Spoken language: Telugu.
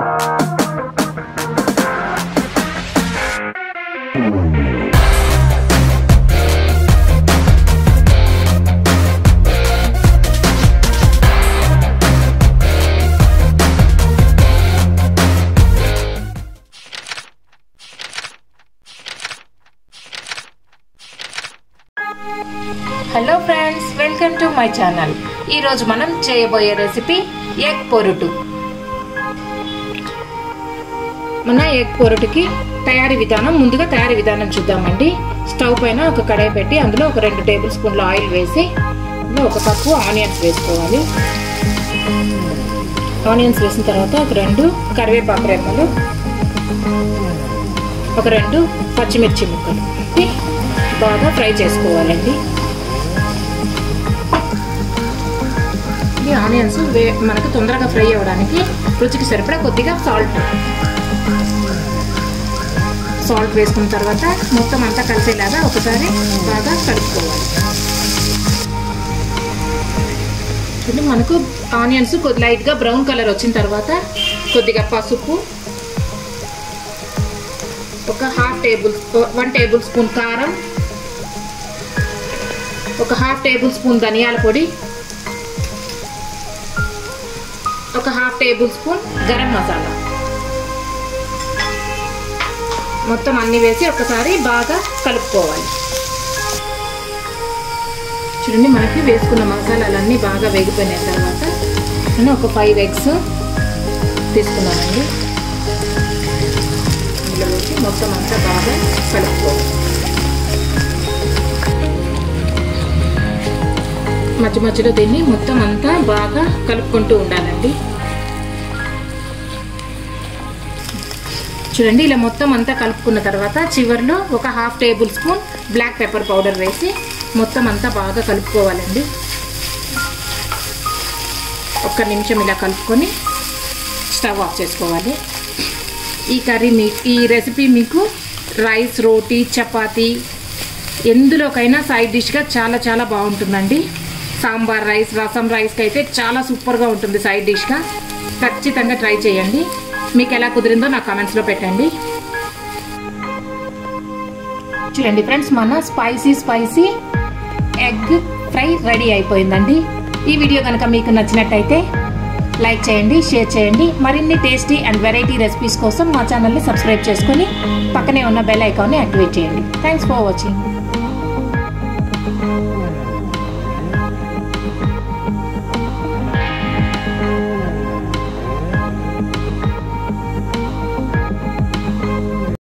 hello friends welcome to my channel ఈరోజు మనం చేయబోయే రెసిపీ ఎగ్ పొరుటు మన ఎగ్ పొరుటుకి తయారీ విధానం ముందుగా తయారీ విధానం చూద్దామండి స్టవ్ పైన ఒక కడాయి పెట్టి అందులో ఒక రెండు టేబుల్ స్పూన్ల ఆయిల్ వేసి అందులో ఒక కప్పు ఆనియన్స్ వేసుకోవాలి ఆనియన్స్ వేసిన తర్వాత ఒక రెండు కరివేపాకు రెమ్మలు ఒక రెండు పచ్చిమిర్చి ముక్కలు బాగా ఫ్రై చేసుకోవాలండి ఈ ఆనియన్స్ వే మనకు తొందరగా ఫ్రై అవ్వడానికి రుచికి సరిపడా కొద్దిగా సాల్ట్ సాల్ట్ వేసుకున్న తర్వాత మొత్తం అంతా కలిసేలాగా ఒకసారి బాగా కలుపుకోవాలి ఇది మనకు ఆనియన్స్ కొద్ది లైట్గా బ్రౌన్ కలర్ వచ్చిన తర్వాత కొద్దిగా పసుపు ఒక half table one tablespoon కారం ఒక హాఫ్ టేబుల్ స్పూన్ ధనియాల పొడి ఒక half tablespoon garam masala మొత్తం అన్ని వేసి ఒకసారి బాగా కలుపుకోవాలి చూడండి మనకి వేసుకున్న మసాలాలన్నీ బాగా వేగిపోయిన తర్వాత నేను ఒక ఫైవ్ ఎగ్స్ తీసుకున్నానండి ఇందులో వేసి మొత్తం అంతా బాగా కలుపుకోవాలి మధ్య మధ్యలో దీన్ని మొత్తం అంతా బాగా కలుపుకుంటూ ఉండాలండి చూడండి ఇలా మొత్తం అంతా కలుపుకున్న తర్వాత చివరిలో ఒక half tablespoon black pepper powder వేసి మొత్తం అంతా బాగా కలుపుకోవాలండి ఒక్క నిమిషం ఇలా కలుపుకొని స్టవ్ ఆఫ్ చేసుకోవాలి ఈ కర్రీ మీ ఈ రెసిపీ మీకు రైస్ రోటీ చపాతీ ఎందులోకైనా సైడ్ డిష్గా చాలా చాలా బాగుంటుందండి సాంబార్ రైస్ రసం రైస్కి అయితే చాలా సూపర్గా ఉంటుంది సైడ్ డిష్గా ఖచ్చితంగా ట్రై చేయండి మీకు ఎలా కుదిరిందో నా కామెంట్స్లో పెట్టండి చూడండి ఫ్రెండ్స్ మన spicy spicy egg fry ready అయిపోయిందండి ఈ వీడియో కనుక మీకు నచ్చినట్టయితే లైక్ చేయండి షేర్ చేయండి మరిన్ని టేస్టీ అండ్ వెరైటీ రెసిపీస్ కోసం మా ఛానల్ని సబ్స్క్రైబ్ చేసుకొని పక్కనే ఉన్న బెల్ ఐకాన్ని యాక్టివేట్ చేయండి థ్యాంక్స్ ఫర్ వాచింగ్